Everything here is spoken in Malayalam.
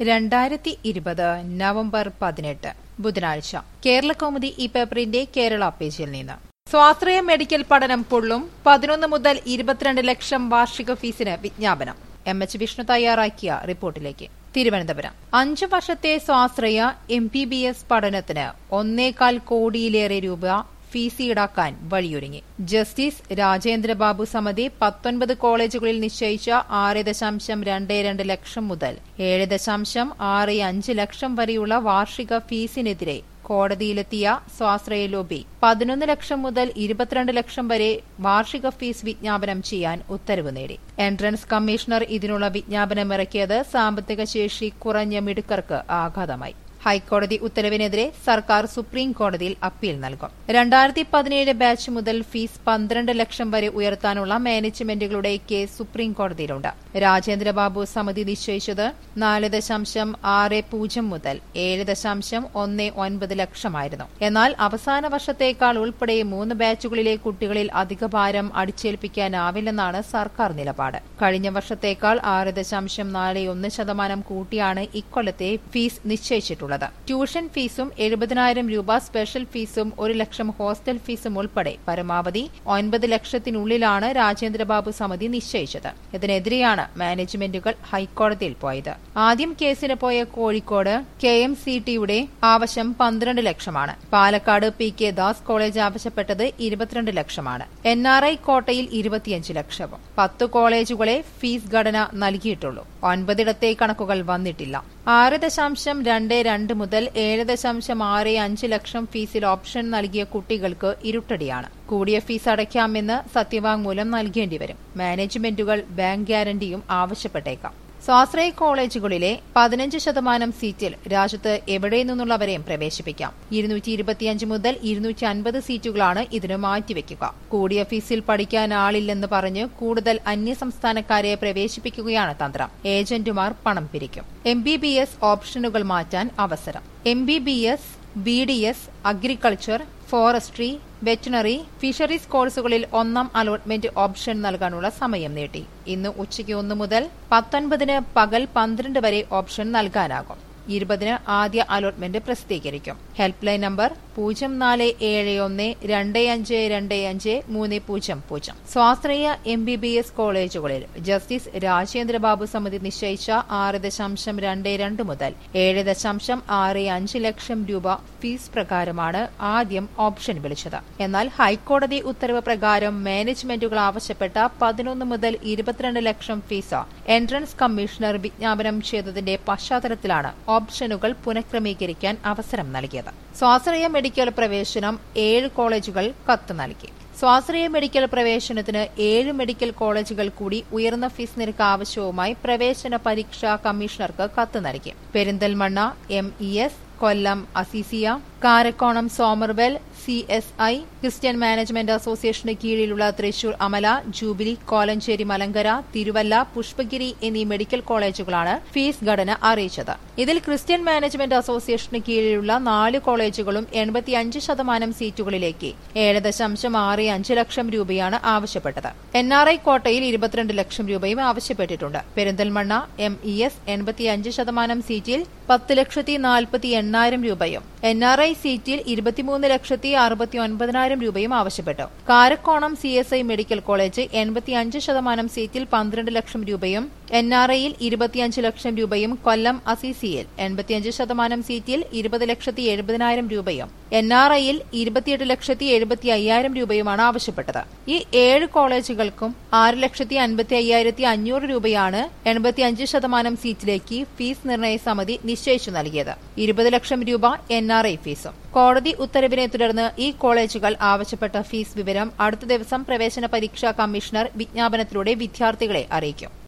രണ്ടായിരത്തി ഇരുപത് നവംബർ പതിനെട്ട് ബുധനാഴ്ച കേരള കൗമുദി ഈ പേപ്പറിന്റെ കേരള പേജിൽ നിന്ന് സ്വാശ്രയ മെഡിക്കൽ പഠനം പൊള്ളും പതിനൊന്ന് മുതൽ ഇരുപത്തിരണ്ട് ലക്ഷം വാർഷിക ഫീസിന് വിജ്ഞാപനം എം എച്ച് വിഷ്ണു തയ്യാറാക്കിയ റിപ്പോർട്ടിലേക്ക് തിരുവനന്തപുരം അഞ്ചു വർഷത്തെ സ്വാശ്രയ എം ബി ബി എസ് പഠനത്തിന് ഒന്നേകാൽ കോടിയിലേറെ രൂപ ഫീസ് ഈടാക്കാൻ വഴിയൊരുങ്ങി ജസ്റ്റിസ് രാജേന്ദ്രബാബു സമിതി പത്തൊൻപത് കോളേജുകളിൽ നിശ്ചയിച്ച ആറ് ദശാംശം രണ്ട് രണ്ട് ലക്ഷം മുതൽ ഏഴ് ദശാംശം ആറ് അഞ്ച് ലക്ഷം വരെയുള്ള വാർഷിക ഫീസിനെതിരെ കോടതിയിലെത്തിയ സ്വാശ്രയ ലോബി പതിനൊന്ന് ലക്ഷം മുതൽ ഇരുപത്തിരണ്ട് ലക്ഷം വരെ വാർഷിക ഫീസ് വിജ്ഞാപനം ചെയ്യാൻ ഉത്തരവ് നേടി എൻട്രൻസ് കമ്മീഷണർ ഇതിനുള്ള വിജ്ഞാപനമിറക്കിയത് സാമ്പത്തിക ശേഷി കുറഞ്ഞ മിടുക്കർക്ക് ആഘാതമായി ഹൈക്കോടതി ഉത്തരവിനെതിരെ സർക്കാർ സുപ്രീം കോടതിയിൽ അപ്പീൽ നൽകും രണ്ടായിരത്തി പതിനേഴ് ബാച്ച് മുതൽ ഫീസ് പന്ത്രണ്ട് ലക്ഷം വരെ ഉയർത്താനുള്ള മാനേജ്മെന്റുകളുടെ കേസ് സുപ്രീം കോടതിയിലുണ്ട് രാജേന്ദ്രബാബു സമിതി നിശ്ചയിച്ചത് നാല് ദശാംശം ആറ് പൂജ്യം മുതൽ ഏഴ് ദശാംശം ഒന്ന് ഒൻപത് ലക്ഷമായിരുന്നു എന്നാൽ അവസാന വർഷത്തേക്കാൾ ഉൾപ്പെടെ മൂന്ന് ബാച്ചുകളിലെ കുട്ടികളിൽ അധിക ഭാരം അടിച്ചേൽപ്പിക്കാനാവില്ലെന്നാണ് സർക്കാർ നിലപാട് കഴിഞ്ഞ വർഷത്തേക്കാൾ ആറ് ദശാംശം നാല് ഒന്ന് ശതമാനം കൂട്ടിയാണ് ഇക്കൊല്ലത്തെ ഫീസ് നിശ്ചയിച്ചിട്ടുള്ളത് ട്യൂഷൻ ഫീസും എഴുപതിനായിരം രൂപ സ്പെഷ്യൽ ഫീസും ഒരു ലക്ഷം ഹോസ്റ്റൽ ഫീസും ഉൾപ്പെടെ പരമാവധി ഒൻപത് ലക്ഷത്തിനുള്ളിലാണ് രാജേന്ദ്രബാബു സമിതി നിശ്ചയിച്ചത് ഇതിനെതിരെയാണ് മാനേജ്മെന്റുകൾ ഹൈക്കോടതിയിൽ പോയത് ആദ്യം കേസിന് പോയ കോഴിക്കോട് കെ എം സി ടിയുടെ ആവശ്യം പന്ത്രണ്ട് ലക്ഷമാണ് Palakkad P K Das college ആവശ്യപ്പെട്ടത് ഇരുപത്തിരണ്ട് ലക്ഷമാണ് എൻ ആർ ഐ കോട്ടയിൽ ഇരുപത്തിയഞ്ച് ലക്ഷവും പത്ത് കോളേജുകളെ ഫീസ് ഘടന നൽകിയിട്ടുള്ളൂ ഒൻപതിടത്തെ കണക്കുകൾ വന്നിട്ടില്ല ആറ് ദശാംശം രണ്ട് രണ്ട് മുതൽ ഏഴ് ദശാംശം ആറ് അഞ്ച് ലക്ഷം ഫീസിൽ ഓപ്ഷൻ നൽകിയ കുട്ടികൾക്ക് ഇരുട്ടടിയാണ് കൂടിയ ഫീസ് അടയ്ക്കാമെന്ന് സത്യവാങ്മൂലം നൽകേണ്ടിവരും മാനേജ്മെന്റുകൾ ബാങ്ക് ഗ്യാരണ്ടിയും ആവശ്യപ്പെട്ടേക്കാം സ്വാശ്രയ കോളേജുകളിലെ പതിനഞ്ച് ശതമാനം സീറ്റിൽ രാജ്യത്ത് എവിടെ നിന്നുള്ളവരെയും പ്രവേശിപ്പിക്കാം ഇരുന്നൂറ്റി ഇരുപത്തിയഞ്ച് മുതൽ ഇരുന്നൂറ്റി അൻപത് സീറ്റുകളാണ് ഇതിന് മാറ്റിവെക്കുക കൂടിയ ഫീസിൽ പഠിക്കാൻ ആളില്ലെന്ന് പറഞ്ഞ് കൂടുതൽ അന്യസംസ്ഥാനക്കാരെ പ്രവേശിപ്പിക്കുകയാണ് തന്ത്രം ഏജന്റുമാർ പണം പിരിക്കും എം ബി ബി എസ് ഓപ്ഷനുകൾ മാറ്റാൻ അവസരം M B B S B D S agriculture forestry veterinary fisheries കോഴ്സുകളിൽ ഒന്നാം അലോട്ട്മെന്റ് ഓപ്ഷൻ നൽകാനുള്ള സമയം നീട്ടി ഇന്ന് ഉച്ചയ്ക്ക് ഒന്ന് മുതൽ പത്തൊൻപതിന് പകൽ പന്ത്രണ്ട് വരെ ഓപ്ഷൻ നൽകാനാകും ഇരുപതിന് ആദ്യ അലോട്ട്മെന്റ് പ്രസിദ്ധീകരിക്കും ഹെൽപ്പ് ലൈൻ നമ്പർ പൂജ്യം നാല് ഏഴ് ഒന്ന് രണ്ട് അഞ്ച് രണ്ട് അഞ്ച് മൂന്ന് പൂജ്യം പൂജ്യം സ്വാശ്രയ എം ബി ബി എസ് കോളേജുകളിൽ ജസ്റ്റിസ് രാജേന്ദ്രബാബു സമിതി നിശ്ചയിച്ച ആറ് ദശാംശം രണ്ട് രണ്ട് മുതൽ ഏഴ് ദശാംശം ആറ് അഞ്ച് ലക്ഷം രൂപ ഫീസ് പ്രകാരമാണ് ആദ്യം ഓപ്ഷൻ വിളിച്ചത് എന്നാൽ ഹൈക്കോടതി ഉത്തരവ് പ്രകാരം മാനേജ്മെന്റുകൾ ആവശ്യപ്പെട്ട പതിനൊന്ന് മുതൽ ഇരുപത്തിരണ്ട് ലക്ഷം ഫീസ് എൻട്രൻസ് കമ്മീഷണർ വിജ്ഞാപനം ചെയ്തതിന്റെ പശ്ചാത്തലത്തിലാണ് ഓപ്ഷനുകൾ പുനഃക്രമീകരിക്കാൻ അവസരം നൽകിയത് സ്വാശ്രയ മെഡിക്കൽ പ്രവേശനം ഏഴ് കോളേജുകൾ കത്ത് നൽകി സ്വാശ്രയ മെഡിക്കൽ പ്രവേശനത്തിന് ഏഴ് മെഡിക്കൽ കോളേജുകൾ കൂടി ഉയർന്ന ഫീസ് നിരക്ക് ആവശ്യവുമായി പ്രവേശന പരീക്ഷാ കമ്മീഷണർക്ക് കത്ത് നൽകി Perinthalmanna M E S Kollam Azeezia Karakonam Somervell C S I Christian management അസോസിയേഷന് കീഴിലുള്ള തൃശൂർ അമല ജൂബിലി കോലഞ്ചേരി മലങ്കര തിരുവല്ല പുഷ്പഗിരി എന്നീ മെഡിക്കൽ കോളേജുകളാണ് ഫീസ് ഘടന അറിയിച്ചത് ഇതിൽ ക്രിസ്ത്യൻ മാനേജ്മെന്റ് അസോസിയേഷന് കീഴിലുള്ള നാല് കോളേജുകളും എൺപത്തിയഞ്ച് ശതമാനം സീറ്റുകളിലേക്ക് ഏഴ് ദശാംശം ആറ് അഞ്ച് ലക്ഷം രൂപയാണ് ആവശ്യപ്പെട്ടത് എൻ ആർ ഐ കോട്ടയിൽ ഇരുപത്തിരണ്ട് ലക്ഷം രൂപയും ആവശ്യപ്പെട്ടിട്ടുണ്ട് പെരിന്തൽമണ്ണ എം ഇ എസ് എൺപത്തിയഞ്ച് ശതമാനം സീറ്റിൽ പത്ത് ലക്ഷത്തി നാൽപ്പത്തി എണ്ണായിരം രൂപയും എൻ ആർ ഐ സീറ്റിൽ ഇരുപത്തിമൂന്ന് ലക്ഷത്തി അറുപത്തി ഒൻപതിനായിരം രൂപയും ആവശ്യപ്പെട്ടു Karakonam C S I medical college എൺപത്തിയഞ്ച് ശതമാനം സീറ്റിൽ പന്ത്രണ്ട് ലക്ഷം രൂപയും എൻ ആർ ഐയിൽ ഇരുപത്തിയഞ്ച് ലക്ഷം രൂപയും കൊല്ലം അസിസിയിൽ എൺപത്തിയഞ്ച് ശതമാനം സീറ്റിൽ ഇരുപത് ലക്ഷത്തി എഴുപതിനായിരം രൂപയും എൻ ആർ ഐയിൽ ഇരുപത്തിയെട്ട് ലക്ഷത്തി എഴുപത്തി അയ്യായിരം രൂപയുമാണ് ആവശ്യപ്പെട്ടത് ഈ ഏഴ് കോളേജുകൾക്കും ആറ് ലക്ഷത്തി അൻപത്തി അയ്യായിരത്തി അഞ്ഞൂറ് രൂപയാണ് എൺപത്തിയഞ്ച് ശതമാനം സീറ്റിലേക്ക് ഫീസ് നിർണയ സമിതി നിശ്ചയിച്ചു നൽകിയത് ഇരുപത് ലക്ഷം രൂപ എൻ ആർ ഐ ഫീസും കോടതി ഉത്തരവിനെ തുടർന്ന് ഈ കോളേജുകൾ ആവശ്യപ്പെട്ട ഫീസ് വിവരം അടുത്ത ദിവസം പ്രവേശന പരീക്ഷാ കമ്മീഷണർ വിജ്ഞാപനത്തിലൂടെ വിദ്യാർത്ഥികളെ അറിയിക്കും